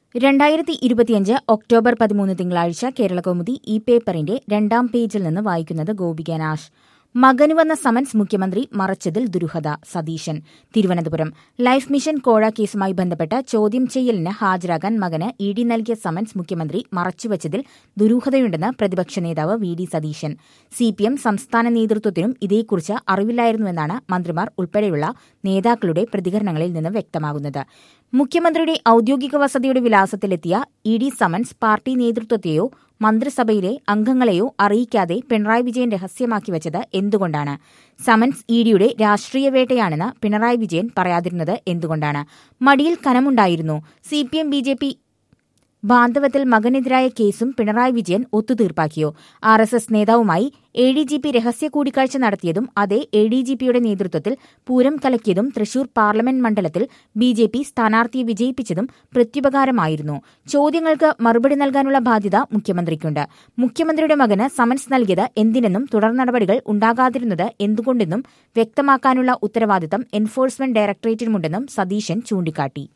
രണ്ടായിരത്തി ഇരുപത്തിയഞ്ച് ഒക്ടോബർ പതിമൂന്ന് തിങ്കളാഴ്ച കേരളകൗമുദി ഈ പേപ്പറിന്റെ രണ്ടാം പേജിൽ നിന്ന് വായിക്കുന്നത് ഗോപിക നാഷ് മകന് വന്ന സമൻസ് മുഖ്യമന്ത്രി മറച്ചതിൽ ദുരൂഹത സതീശൻ തിരുവനന്തപുരം ലൈഫ് മിഷൻ കോഴ കേസുമായി ബന്ധപ്പെട്ട ചോദ്യം ചെയ്യലിന് ഹാജരാകാൻ മകന് ഇ ഡി നൽകിയ സമൻസ് മുഖ്യമന്ത്രി മറച്ചുവച്ചതിൽ ദുരൂഹതയുണ്ടെന്ന് പ്രതിപക്ഷ നേതാവ് വി ഡി സതീശൻ സിപിഎം സംസ്ഥാന നേതൃത്വത്തിനും ഇതേക്കുറിച്ച് അറിവില്ലായിരുന്നുവെന്നാണ് മന്ത്രിമാർ ഉൾപ്പെടെയുള്ള നേതാക്കളുടെ പ്രതികരണങ്ങളിൽ നിന്ന് വ്യക്തമാകുന്നത് മുഖ്യമന്ത്രിയുടെ ഔദ്യോഗിക വസതിയുടെ വിലാസത്തിലെത്തിയ ഇ ഡി സമൻസ് പാർട്ടി നേതൃത്വത്തെയോ മന്ത്രിസഭയിലെ അംഗങ്ങളെയോ അറിയിക്കാതെ പിണറായി വിജയൻ രഹസ്യമാക്കി വെച്ചത് എന്തുകൊണ്ടാണ് സമൻസ് ഇ ഡിയുടെ രാഷ്ട്രീയ വേട്ടയാണെന്ന് പിണറായി വിജയൻ പറയാതിരുന്നത് എന്തുകൊണ്ടാണ് മടിയിൽ കനമുണ്ടായിരുന്നു C P M B J P ബാന്ധവത്തിൽ മകനെതിരായ കേസും പിണറായി വിജയൻ ഒത്തുതീർപ്പാക്കിയോ ആർ എസ് എസ് നേതാവുമായി എ ഡി ജി പി രഹസ്യ കൂടിക്കാഴ്ച നടത്തിയതും അതേ എ ഡി ജി പിയുടെ നേതൃത്വത്തിൽ പൂരം കലക്കിയതും തൃശൂർ പാർലമെന്റ് മണ്ഡലത്തിൽ ബി ജെ പി സ്ഥാനാർത്ഥിയെ വിജയിപ്പിച്ചതും പ്രത്യുപകാരമായിരുന്നു ചോദ്യങ്ങൾക്ക് മറുപടി നൽകാനുള്ള ബാധ്യത മുഖ്യമന്ത്രിക്കുണ്ട് മുഖ്യമന്ത്രിയുടെ മകന് സമൻസ് നൽകിയത് എന്തിനെന്നും തുടർ നടപടികൾ ഉണ്ടാകാതിരുന്നത് എന്തുകൊണ്ടെന്നും വ്യക്തമാക്കാനുള്ള ഉത്തരവാദിത്തം എൻഫോഴ്സ്മെന്റ് ഡയറക്ടറേറ്റിനുമുണ്ടെന്നും സതീശൻ ചൂണ്ടിക്കാട്ടി